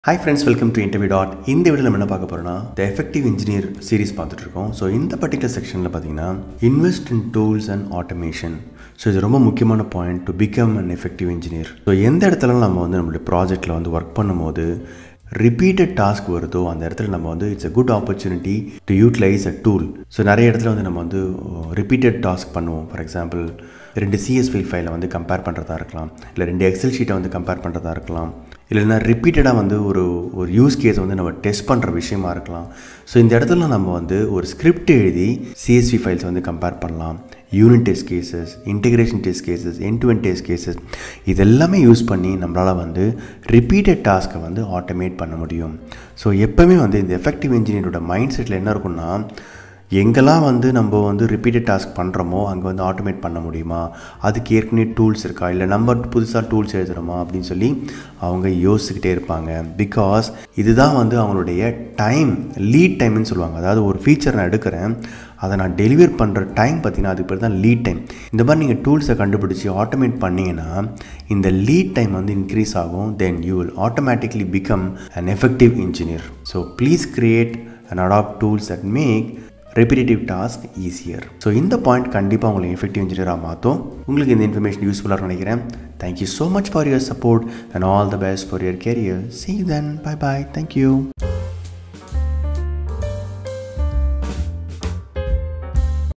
hi friends welcome to interview dot இந்த video நம்ம என்ன பார்க்க போகிறோம்னா த எஃபெக்டிவ் இன்ஜினியர் சீரிஸ் பார்த்துட்டு இருக்கோம் ஸோ இந்த பர்டிகுலர் செக்ஷனில் பார்த்தீங்கன்னா invest in tools and automation so இது ரொம்ப முக்கியமான point to become an effective engineer so எந்த இடத்துல நம்ம வந்து நம்மளுடைய ப்ராஜெக்ட்டில் வந்து ஒர்க் பண்ணும்போது ரிப்பீட்டட் டாஸ்க் வருதோ அந்த இடத்துல நம்ம வந்து it's a good opportunity to utilize a tool so நிறைய இடத்துல வந்து நம்ம வந்து ரிப்பீட்டட் டாஸ்க் பண்ணுவோம் ஃபார் எக்ஸாம்பிள் ரெண்டு சிஎஸ்வி ஃபைலை வந்து கம்பேர் பண்ணுறதா இருக்கலாம் இல்லை ரெண்டு எக்ஸல் ஷீட்டை வந்து கம்பேர் பண்ணுறதா இருக்கலாம் இல்லைன்னா ரிப்பீட்டடாக வந்து ஒரு ஒரு யூஸ் கேஸ் வந்து நம்ம டெஸ்ட் பண்ணுற விஷயமா இருக்கலாம் ஸோ இந்த இடத்துல நம்ம வந்து ஒரு ஸ்கிரிப்ட் எழுதி சிஎஸ்வி ஃபைல்ஸ் வந்து கம்பேர் பண்ணலாம் unit test cases integration test cases end to end test cases இது எல்லாமே யூஸ் பண்ணி நம்மளால் வந்து ரிப்பீட்டட் டாஸ்க்கை வந்து ஆட்டோமேட் பண்ண முடியும் ஸோ எப்போவுமே வந்து இந்த எஃபெக்டிவ் இன்ஜினியரோட மைண்ட் செட்டில் என்ன இருக்குன்னா எங்கெல்லாம் வந்து நம்ம வந்து ரிப்பீட்டட் டாஸ்க் பண்ணுறோமோ அங்கே வந்து ஆட்டோமேட் பண்ண முடியுமா அதுக்கு ஏற்கனவே டூல்ஸ் இருக்கா இல்லை நம்ம புதுசாக டூல்ஸ் எழுதுகிறோமா அப்படின்னு சொல்லி அவங்க யோசிச்சுக்கிட்டே இருப்பாங்க பிகாஸ் இதுதான் வந்து அவங்களுடைய டைம் லீட் டைம்னு சொல்லுவாங்க அதாவது ஒரு ஃபீச்சர் நான் எடுக்கிறேன் அதை நான் டெலிவர் பண்ணுற டைம் பார்த்தீங்கன்னா அதுக்கு பேர் தான் லீட் டைம் இந்த மாதிரி நீங்கள் டூல்ஸை கண்டுபிடிச்சி ஆட்டோமேட் பண்ணிங்கன்னா இந்த லீட் டைம் வந்து இன்க்ரீஸ் ஆகும் then you will automatically become an effective engineer so please create and adapt tools that make repetitive task easier so இந்த பாயிண்ட் கண்டிப்பாக உங்களை எஃபெக்டிவ் இன்ஜினியராக மாற்றும் உங்களுக்கு இந்த இன்ஃபர்மேஷன் யூஸ்ஃபுல்லாக நினைக்கிறேன் thank you so much for your support and all the best for your career see then bye bye thank you